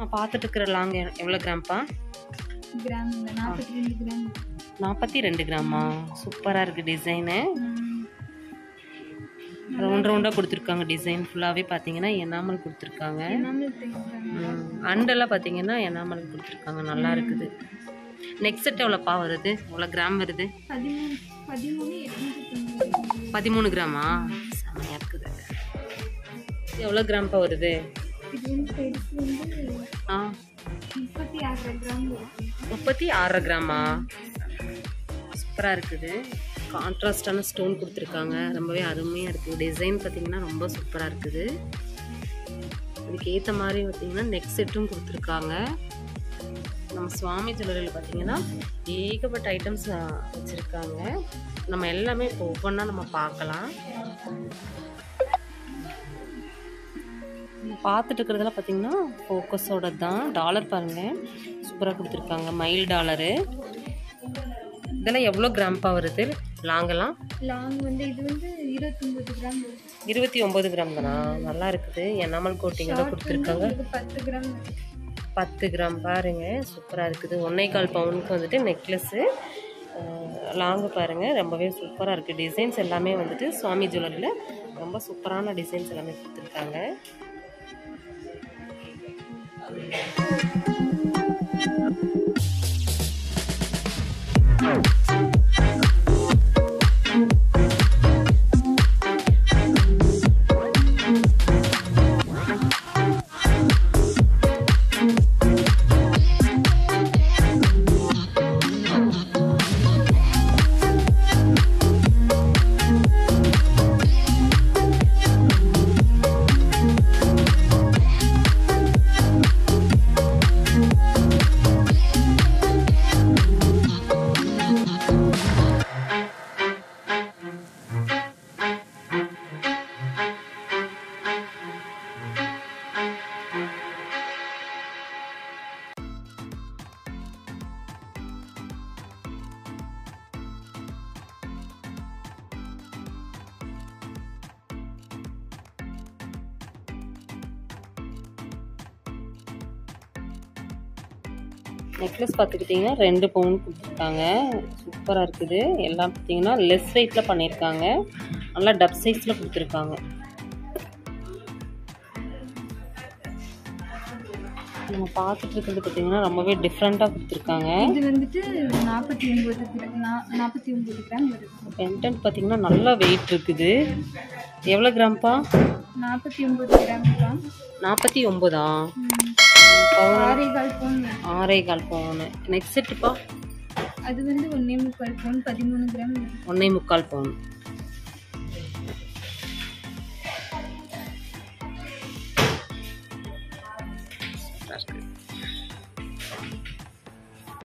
நான் பார்த்துட்டு இருக்கிற லாங் எவ்வளோ கிராம்ப்பா கிராம் நாற்பத்தி ரெண்டு கிராம் நாற்பத்தி ரெண்டு கிராமா சூப்பராக இருக்குது டிசைனு ரவுண்ட் ரவுண்டாக கொடுத்துருக்காங்க டிசைன் ஃபுல்லாகவே பார்த்தீங்கன்னா எனாமல் கொடுத்துருக்காங்க எனாமல் தைக்கிறாங்க ம், அண்டெல்லாம் பார்த்தீங்கன்னா எனாமல் கொடுத்துருக்காங்க நல்லா இருக்குது நெக்ஸ்ட் செட் எவ்வளோப்பா வருது எவ்வளோ கிராம் வருது பதிமூணு பதிமூணு எட்நூற்றி தொண்ணூறு பதிமூணு கிராமா செம்மையாக இருக்குது எவ்வளோ கிராம்ப்பா வருது இது வந்து பெருசு வந்து ஆ முப்பத்தி ஆறு கிராம் வரும் முப்பத்தி ஆறரை கிராமா சூப்பராக இருக்குது கான்ட்ராஸ்டான ஸ்டோன் கொடுத்துருக்காங்க ரொம்பவே அருமையாக இருக்குது டிசைன் பார்த்தீங்கன்னா ரொம்ப சூப்பராக இருக்குது இதுக்கு ஏற்ற மாதிரி பார்த்தீங்கன்னா நெக் செட்டும் கொடுத்துருக்காங்க நம்ம சுவாமி ஜுவல்லரியில் பார்த்தீங்கன்னா ஏகப்பட்ட ஐட்டம்ஸ் வச்சுருக்காங்க நம்ம எல்லாமே இப்போ ஒவ்வொன்றா நம்ம பார்க்கலாம் நம்ம பார்த்துட்டு இருக்கிறதெல்லாம் பார்த்தீங்கன்னா ஃபோக்கஸோட தான் டாலர் பாருங்கள் சூப்பராக கொடுத்துருக்காங்க மைல் டாலரு இதெல்லாம் எவ்வளோ கிராம்ப்பா வருது லாங்கெல்லாம் லாங் வந்து இது வந்து இருபத்தொம்பது கிராம் வரும் இருபத்தி ஒம்பது கிராம் தானா நல்லா இருக்குது எனாமல் கோட்டிங்கோட கொடுத்துருக்காங்க இது பத்து கிராம் வரும் பத்து கிராம் பாருங்க சூப்பராக இருக்குது ஒன்றே கால் பவுனுக்கு வந்துட்டு நெக்லஸ்ஸு லாங்கு பாருங்கள் ரொம்பவே சூப்பராக இருக்குது டிசைன்ஸ் எல்லாமே வந்துட்டு சுவாமி ஜுவல்லரியில் ரொம்ப சூப்பரான டிசைன்ஸ் எல்லாமே கொடுத்துருக்காங்க நெக்லஸ் பார்த்துக்கிட்டிங்கன்னா ரெண்டு பவுன் கொடுத்துருக்காங்க சூப்பராக இருக்குது எல்லாம் பார்த்தீங்கன்னா லெஸ் வெயிட்டில் பண்ணியிருக்காங்க நல்லா டப் சைஸில் கொடுத்துருக்காங்க நம்ம பார்த்துட்டு இருக்கிறது பார்த்தீங்கன்னா ரொம்பவே டிஃப்ரெண்ட்டாக கொடுத்துருக்காங்க இது வந்துட்டு நாற்பத்தி ஒம்பது கிராம் நாற்பத்தி ஒம்பது கிராம் வருது பென்டென்ட் பார்த்தீங்கன்னா நல்லா வெயிட் இருக்குது எவ்வளோ கிராம்ப்பா நாற்பத்தி ஒம்பது கிராம் தான் நாற்பத்தி ஒம்பதா ஆறே கால் பவுன் வரும். ஆறே கால் பவுனு நெக்ஸ்ட் செட்டுப்பா அது வந்து ஒன்னே முக்கால் பவுன் பதிமூணு கிராம் வரும் ஒன்றே முக்கால் பவுன் சூப்பரா இருக்கு.